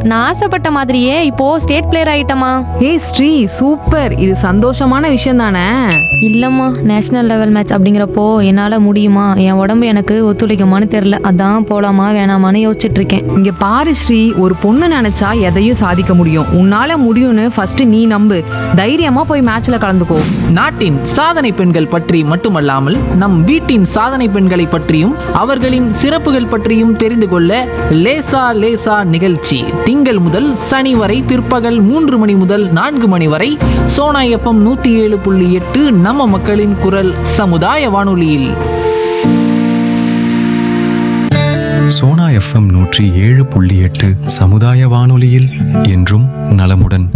நான் ஆசைப்பட்ட மாதிரியே இப்போ ஸ்டேட் பிளேயர் ஆயிட்டமா ஏய் ஸ்ரீ சூப்பர் இது சந்தோஷமான விஷயம் தானே இல்லம்மா நேஷனல் லெவல் மேட்ச் அப்படிங்கிறப்போ என்னால முடியுமா என் உடம்பு எனக்கு ஒத்துழைக்குமான்னு தெரியல அதான் போலாமா வேணாமான்னு யோசிச்சுட்டு இருக்கேன் இங்க பாரு ஸ்ரீ ஒரு பொண்ணு நினைச்சா எதையும் சாதிக்க முடியும் உன்னால முடியும்னு ஃபர்ஸ்ட் நீ நம்பு தைரியமா போய் மேட்ச்ல கலந்துக்கோ நாட்டின் சாதனை பெண்கள் பற்றி மட்டுமல்லாமல் நம் வீட்டின் சாதனை பெண்களை பற்றியும் அவர்களின் சிறப்புகள் பற்றியும் தெரிந்து கொள்ள லேசா லேசா நிகழ்ச்சி திங்கள் முதல் சனி வரை பிற்பகல் மூன்று மணி முதல் நான்கு மணி வரை சோனா எஃப்எம் நூத்தி ஏழு புள்ளி எட்டு நம்ம மக்களின் குரல் சமுதாய வானொலியில் சோனா எஃப்எம் நூற்றி ஏழு புள்ளி எட்டு சமுதாய வானொலியில் என்றும் நலமுடன்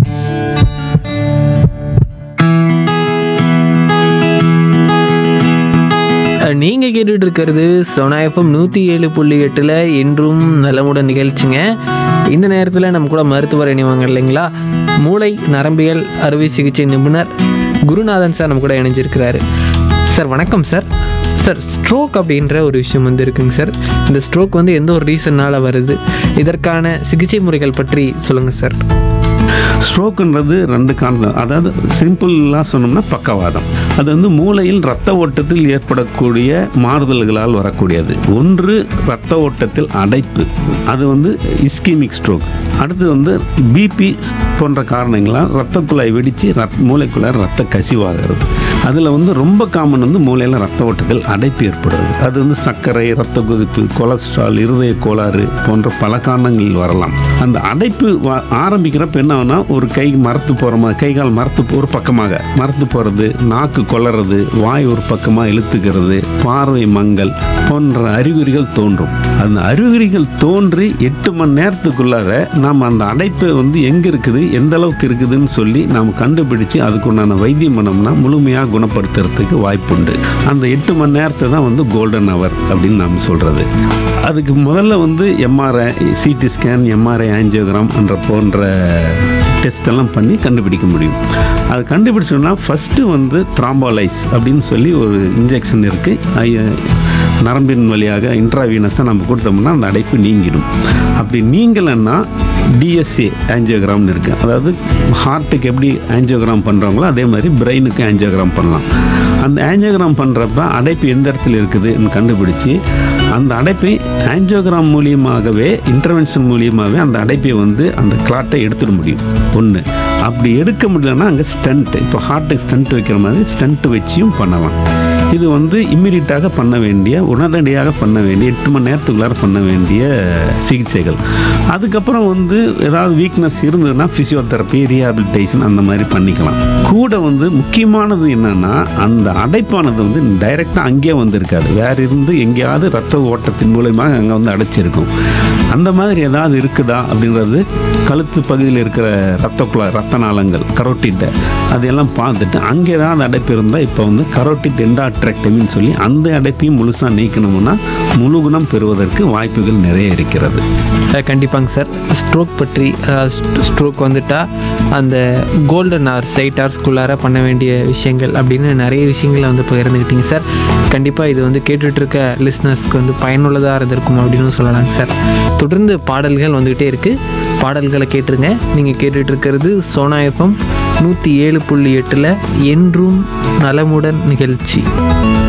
நீங்க கேட்டுட்டு இருக்கிறது சோனா எஃப்எம் நூத்தி ஏழு புள்ளி எட்டுல என்றும் நலமுடன் நிகழ்ச்சிங்க இந்த நேரத்தில் நம்ம கூட மருத்துவர் இணைவாங்க இல்லைங்களா மூளை நரம்பியல் அறுவை சிகிச்சை நிபுணர் குருநாதன் சார் நம்ம கூட இணைஞ்சிருக்கிறாரு சார் வணக்கம் சார் சார் ஸ்ட்ரோக் அப்படின்ற ஒரு விஷயம் வந்து இருக்குங்க சார் இந்த ஸ்ட்ரோக் வந்து எந்த ஒரு ரீசன்னால் வருது இதற்கான சிகிச்சை முறைகள் பற்றி சொல்லுங்கள் சார் ஸ்ட்ரோக்குன்றது ரெண்டு காரணம் அதாவது சிம்பிளாக சொன்னோம்னா பக்கவாதம் அது வந்து மூளையில் இரத்த ஓட்டத்தில் ஏற்படக்கூடிய மாறுதல்களால் வரக்கூடியது ஒன்று இரத்த ஓட்டத்தில் அடைப்பு அது வந்து இஸ்கிமிக் ஸ்ட்ரோக் அடுத்து வந்து பிபி போன்ற காரணங்களால் இரத்த குழாய் வெடித்து ரத் மூளைக்குள்ளார ரத்த கசிவாகிறது அதில் வந்து ரொம்ப காமன் வந்து மூளையில் ரத்த ஓட்டத்தில் அடைப்பு ஏற்படுறது அது வந்து சர்க்கரை ரத்த கொதிப்பு கொலஸ்ட்ரால் இருதய கோளாறு போன்ற பல காரணங்கள் வரலாம் அந்த அடைப்பு வ- ஆரம்பிக்கிறப்ப என்ன ஆகும்னா ஒரு கை மரத்து போகிற மாதிரி கை கால் மரத்து ஒரு பக்கமாக மரத்து போகிறது நாக்கு கொளறது வாய் ஒரு பக்கமாக இழுத்துக்கிறது பார்வை மங்கல் போன்ற அறிகுறிகள் தோன்றும் அந்த அறிகுறிகள் தோன்றி எட்டு மணி நேரத்துக்குள்ளார நாம் அந்த அடைப்பு வந்து எங்கே இருக்குது எந்த அளவுக்கு இருக்குதுன்னு சொல்லி நாம் கண்டுபிடிச்சு அதுக்குண்டான வைத்தியம் பண்ணோம்னா முழுமையாக குணப்படுத்துறதுக்கு வாய்ப்புண்டு அந்த எட்டு மணி நேரத்தை தான் வந்து கோல்டன் ஹவர் அப்படின்னு நாம் சொல்கிறது அதுக்கு முதல்ல வந்து MRI CT scan MRI angiogram என்ற போன்ற டெஸ்ட் எல்லாம் பண்ணி கண்டுபிடிக்க முடியும் அது கண்டுபிடிச்சோம்னா ஃபஸ்ட்டு வந்து த்ராம்போலைஸ் அப்படின்னு சொல்லி ஒரு இன்ஜெக்ஷன் இருக்குது நரம்பின் வழியாக இன்ட்ராவீனஸாக நம்ம கொடுத்தோம்னா அந்த அடைப்பு நீங்கிடும் அப்படி நீங்கலைன்னா டிஎஸ்ஏ ஆஞ்சியோகிராம்னு இருக்குது அதாவது ஹார்ட்டுக்கு எப்படி ஆஞ்சியோகிராம் பண்ணுறாங்களோ அதே மாதிரி பிரெயினுக்கு ஆஞ்சியோகிராம் பண்ணலாம் அந்த ஆஞ்சியோகிராம் பண்ணுறப்ப அடைப்பு எந்த இடத்துல இருக்குதுன்னு கண்டுபிடிச்சி அந்த அடைப்பை ஆஞ்சியோகிராம் மூலியமாகவே இன்டர்வென்ஷன் மூலியமாகவே அந்த அடைப்பை வந்து அந்த கிளாட்டை எடுத்துட முடியும் ஒன்று அப்படி எடுக்க முடியலன்னா அங்கே ஸ்டண்ட் இப்போ ஹார்ட்டுக்கு ஸ்டண்ட் வைக்கிற மாதிரி ஸ்டண்ட் வச்சியும் பண்ணலாம் இது வந்து இம்மிடியட்டாக பண்ண வேண்டிய உடனடியாக பண்ண வேண்டிய எட்டு மணி நேரத்துக்குள்ளார பண்ண வேண்டிய சிகிச்சைகள் அதுக்கப்புறம் வந்து ஏதாவது வீக்னஸ் இருந்ததுன்னா ஃபிசியோதெரப்பி ரீஹாபிலிட்டேஷன் அந்த மாதிரி பண்ணிக்கலாம் கூட வந்து முக்கியமானது என்னன்னா அந்த அடைப்பானது வந்து டைரெக்டாக அங்கேயே வந்திருக்காது வேற இருந்து எங்கேயாவது ரத்த ஓட்டத்தின் மூலயமாக அங்கே வந்து அடைச்சிருக்கும் அந்த மாதிரி ஏதாவது இருக்குதா அப்படின்றது கழுத்து பகுதியில் இருக்கிற ரத்த குழாய் ரத்த நாளங்கள் கரோட்டிட்ட அதையெல்லாம் பார்த்துட்டு அங்கே ஏதாவது அடைப்பு இருந்தால் இப்போ வந்து கரோட்டிட் எண்டாட்ரெக்டமின்னு சொல்லி அந்த அடைப்பையும் முழுசாக நீக்கணும்னா முழு குணம் பெறுவதற்கு வாய்ப்புகள் நிறைய இருக்கிறது அஹ் கண்டிப்பாங்க சார் ஸ்ட்ரோக் பற்றி ஸ்ட்ரோக் வந்துட்டா அந்த கோல்டன் ஹவர்ஸ் எயிட் ஹவர்ஸ்க்குள்ளார பண்ண வேண்டிய விஷயங்கள் அப்படின்னு நிறைய விஷயங்களை வந்து பகிர்ந்துக்கிட்டீங்க சார் கண்டிப்பாக இது வந்து கேட்டுட்டு இருக்க லிஸ்னர்ஸ்க்கு வந்து பயனுள்ளதாக இருந்திருக்கும் அப்படின்னு சொல்லலாங்க சார் தொடர்ந்து பாடல்கள் வந்துக்கிட்டே இருக்குது பாடல்களை கேட்டுருங்க நீங்கள் கேட்டுட்டு இருக்கிறது சோனா எஃப்எம் நூற்றி ஏழு புள்ளி எட்டில் என்றும் நலமுடன் நிகழ்ச்சி